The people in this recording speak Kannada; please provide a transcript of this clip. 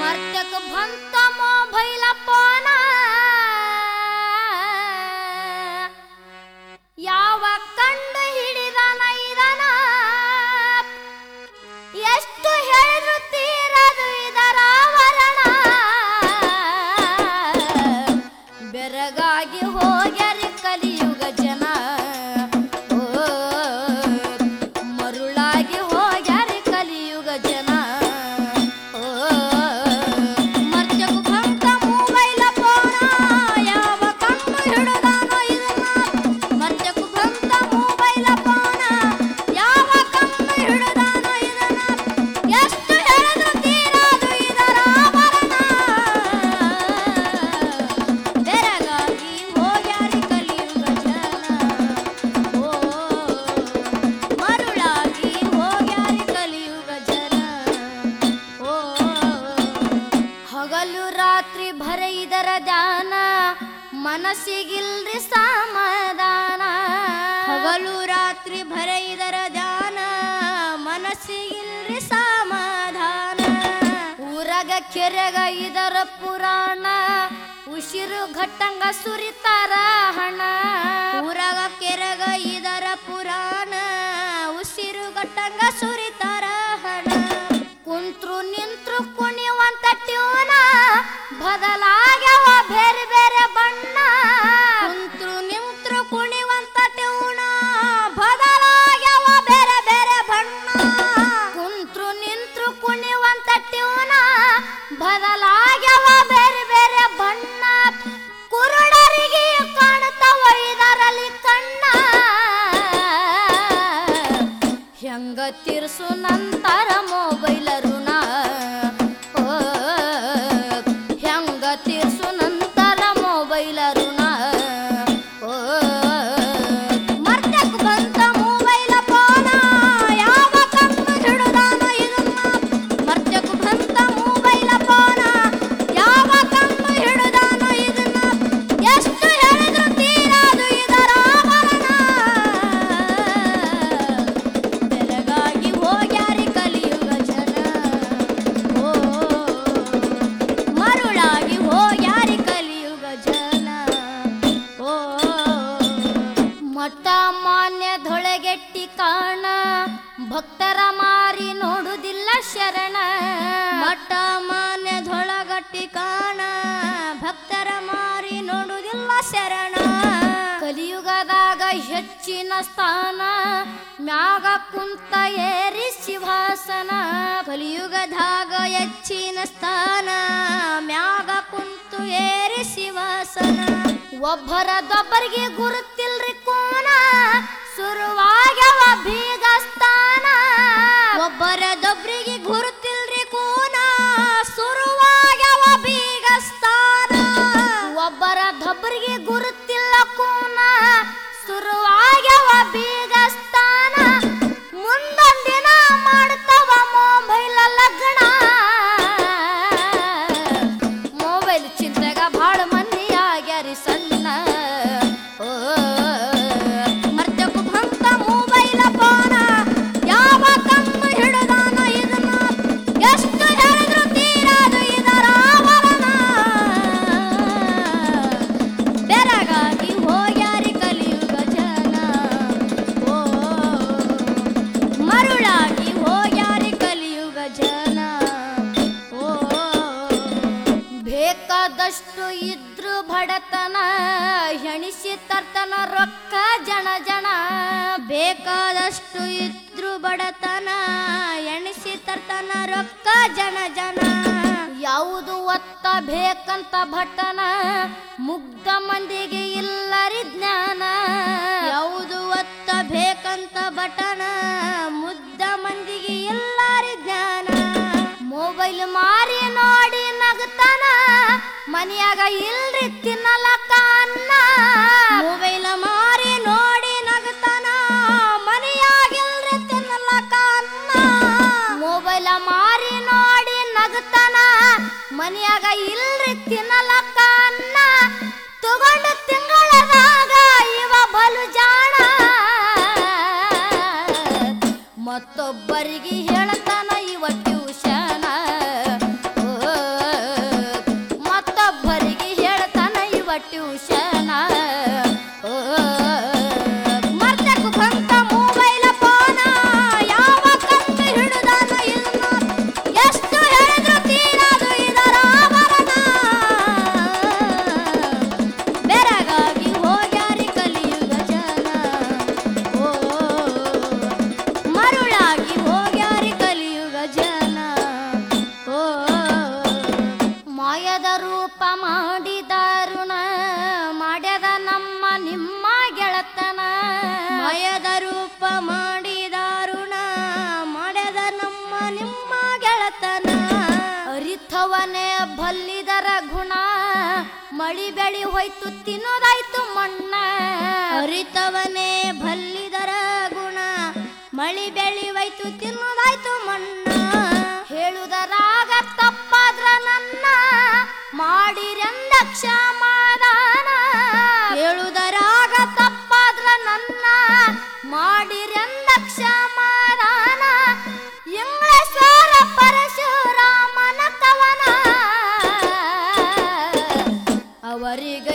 ಮರ್ತ್ಯಕ್ ಬಂತ ಮೊಬೈಲ ಫೋನ ಯಾವ ಕಂಡು ಹಿಡಿದನ ಇದನ ಎಷ್ಟು ಹೇಳಿದ್ರು ತೀರದು ಇದರ ಆವರಣ ಬೆರಗಾಗಿ ಹೋಗ್ಯಾರಿ ಕಲಿಯುಗ ಜನ ಓ, ಮರುಳಾಗಿ ಹೋಗ್ಯಾರಿ ಕಲಿಯುಗ ಜನ ಓ, ಮರ್ತ್ಯಕು ಭಕ್ತ ಮೊಬೈಲ ಫೋನ ಯಾವ ಕಂಡು ಹಿಡಿದಾನೋ ಇದನ್ನ ಮರ್ತ್ಯಕು ಭಕ್ತ ಮೊಬೈಲ ಫೋನ ಯಾವ ಕಂಡು ಹಿಡಿದಾನೋ ಇದನ್ನ ಎಷ್ಟು ಹೇಳಿದ್ರು ತೀರದು ಇದರ ಆಭರಣ ಬೆರಗಾಗಿ ಹೋಗ್ಯಾರಿ ಕಲಿಯುಗ ಜನ ಓ ಮರುಳಾಗಿ ಹೋಗ್ಯಾರಿ ಕಲಿಯುಗ ಜನ ಓ ಹಗಲು ರಾತ್ರಿ ಭರ ಇದರ ಧ್ಯಾನ ಮನಸ್ಸಿಗಿಲ್ರಿ ಸಮಾಧಾನ ಹಗಲು ರಾತ್ರಿ ಭರ ಇದರ ಧ್ಯಾನ ಮನಸ್ಸಿಗಿಲ್ರಿ ಸಮಾಧಾನ ಊರಗ ಕೆರೆಗ ಇದರ ಪುರಾಣ ಉಸಿರು ಘಟ್ಟಂಗ ಸುರಿತಾರ ಹಣ ಊರಗ ಕೆರಗ ಇದರ ಪುರಾಣ ಉಸಿರು ಗಟ್ಟಂಗ ಸುರಿತಾರ ಹಣ ಕುಂತ್ರು ನಿಂತ್ರು ಕುಣಿಯುವಂತ ಟ್ಯೂನ ಬದಲಾಗ್ಯವ ಬೇರೆ ಬೇರೆ ಬಣ್ಣ ಕುಂತ್ರು ನಿಂತ್ರು ಕುಣಿವಂತ ಟ್ಯೂಣ ಬದಲಾಗ್ಯವ ಬೇರೆ ಬೇರೆ ಬಣ್ಣ ಕುಂತ್ರು ನಿಂತ್ರು ಕುಣಿಯುವಂತ ಟ್ಯೂನ ಬದಲಾಗ್ಯವ ಬೇರೆ ಬೇರೆ ಬಣ್ಣ ಕುರುಡರಿಗೆ ಕಾಣ್ತವ ಇದರಲ್ಲಿ ಕಣ್ಣ ಹೆಂಗ ತಿರ್ಸು ನಂತರ ಮೊಬೈಲ್ ಋಣ ಓ, ಹೆಂಗ ತಿರ್ಸು ನಂತರ ಮೊಬೈಲ್ ಋಣ ಓ, ಮರ್ತಕ್ ಬಂತ ಮೊಬೈಲ ಫೋನ ಯಾವ ಕಂಡು ಹಿಡಿದಾನ ಇದನ್ನ ಮರ್ತಕ್ ಬಂತ ಮೊಬೈಲ ಫೋನ ಯಾವ ಕಂಡು ಹಿಡಿದಾನ ಇದನ್ನ ಎಷ್ಟು ಹೇಳಿದ್ರು ತೀರದು ಇದರ ಆಭರಣ ಬೆರಗಾಗಿ ಹೋಗ್ಯಾರಿ ಕಲಿಯುಗ ಜನ ಓ ಮರುಳಾಗಿ ಹೋಗ್ಯಾರಿ ಕಲಿಯುಗ ಜನ ಓ ಮಠ ಮಾನ್ಯದೊಳಗೆಟ್ಟಿ ಕಾಣ ಭಕ್ತರ ಮಾರಿ ನೋಡುವುದಿಲ್ಲ ಶರಣ ಮಠ ಮಾನ್ಯದೊಳಗಟ್ಟಿ ಕಾಣ ಭಕ್ತರ ಮಾರಿ ನೋಡುವುದಿಲ್ಲ ಶರಣ ಕಲಿಯುಗದಾಗ ಹೆಚ್ಚಿನ ಸ್ಥಾನ ಮ್ಯಾಗ ಕುಂತ ಏರಿ ಶಿವಾಸನ ಕಲಿಯುಗದಾಗ ಹೆಚ್ಚಿನ ಸ್ಥಾನ ಮ್ಯಾಗ ಕುಂತು ಏರಿ ಶಿವಾಸನ ಒಬ್ಬರದೊಬ್ಬರಿಗೆ ಗುರುತಿಲ್ರಿ ಕೋನ ಶುರುವಾಗ್ಯವ ಬೀಗ ಸ್ಥಾನ ಒಬ್ಬರದೊಬ್ರಿಗೆ ಗುರುತಿಲ್ರಿ ಕೂನ ಶುರುವಾಗ್ಯವ ಬೀಗ ಸ್ಥಾನ ಒಬ್ಬರದೊಬ್ಬರಿಗೆ ಗುರುತಿಲ್ಲ ಕೋನ ಶುರುವಾಗ್ಯವ ಬೀಗ ಸ್ಥಾನ ಮುಂದೊಂದಿನ ಮಾಡ್ತವ ಮೊಬೈಲ್ ಲಗ್ನ ಮೊಬೈಲ್ ಚಿಂತೆಗ ಭಾಳ ಮಂದಿ ಆಗ್ಯಾರಿ ಸಣ್ಣ ಓ ಮರ್ತಕು ಭಕ್ತ ಮೊಬೈಲ ಫೋನ ಯಾವ ಕಣ್ಣು ಹಿಡಿದಾನ ಇದನ್ನ ಎಷ್ಟು ಹೇಳಿದ್ರು ತೀರದು ಇದರ ಆವರಣ ಬೆರಗಾಗಿ ಹೋಗ್ಯಾರಿ ಕಲಿಯುಗ ಜನ ಓ ಮರುಳಾಗಿ ಹೋಗ್ಯಾರಿ ಕಲಿಯುಗ ಜನ ಓ ಬೇಕಾದಷ್ಟು ಇದ್ರು ಬಡತನ ಹೆಣಿಸಿ ತರ್ತನ ರೊಕ್ಕ ಜನ ಜನ ಬೇಕಾದಷ್ಟು ಇದ್ರು ಬಡತನ ಎಣಿಸಿ ತರ್ತನ ರೊಕ್ಕ ಜನ ಜನ ಯಾವುದು ಒತ್ತ ಬೇಕಂತ ಭಟನ ಮುಗ್ಧ ಮಂದಿಗೆ ಇಲ್ಲರಿ ಜ್ಞಾನ ಯಾವುದು ಒತ್ತ ಬೇಕಂತ ಬಟನ ಮುದ್ದ ಮಂದಿಗೆ ಎಲ್ಲಾರಿ ಜ್ಞಾನ ಮೊಬೈಲ್ ಮಾರಿ ನೋಡಿ ನಗತನ ಮನ್ಯಾಗ ಇಲ್ರಿ ತಿನ್ನಲಕ್ಕ ಅನ್ನ ಮೊಬೈಲ ಮಾರಿ ನೋಡಿ ನಗತನ ಮನೆಯಾಗಿಲ್ರಿ ತಿನ್ನಲಕ ಅನ್ನ ಮೊಬೈಲ ಮಾರಿ ನೋಡಿ ನಗತನ ಮನ್ಯಾಗ ಇಲ್ರಿ ತಿನ್ನಲಕ್ಕ ಅನ್ನ ತಗೊಂಡು ತಿಂಗಳದಾಗ ಇವ ಬಲು ಜಾಣ ಮತ್ತೊಬ್ಬರಿಗೆ ಹೇಳ್ತಾನ ಇವ ಟ್ಯೂಷನ ಓ ಮಯದ ರೂಪ ಮಾಡಿದಾರುಣ ಮಾಡ್ಯದ ನಮ್ಮ ನಿಮ್ಮ ಗೆಳತನ ಮಯದ ರೂಪ ಮಾಡಿದಾರುಣ ಮಾಡ್ಯದ ನಮ್ಮ ನಿಮ್ಮ ಗೆಳತನ ಅರಿಥವನೇ ಬಲ್ಲಿದರ ಗುಣ ಮಳಿ ಬೆಳಿ ಹೋಯ್ತು ತಿನ್ನೋದಾಯ್ತು ಮಣ್ಣ ಅರಿತವನೇ ಬಲ್ಲಿದರ ಗುಣ ಮಳಿ ಬೆಳಿವೈತು ತಿನ್ನೋದಾಯ್ತು ಮಣ್ಣ ಹೇಳುದರಾಗ ತಪ್ಪಾದ್ರ ನನ್ನ ಮಾಡಿರೆಂದ ಕ್ಷಮಾದಾನ ಹೇಳುದರಾಗ ತಪ್ಪಾದ್ರ ನನ್ನ ಮಾಡಿರೆಂದ ಕ್ಷಮಾದಾನ ಇಂಗ್ಲೇಶ್ವರ ಪರಶುರಾಮನ ಕವನ ಅವರಿಗ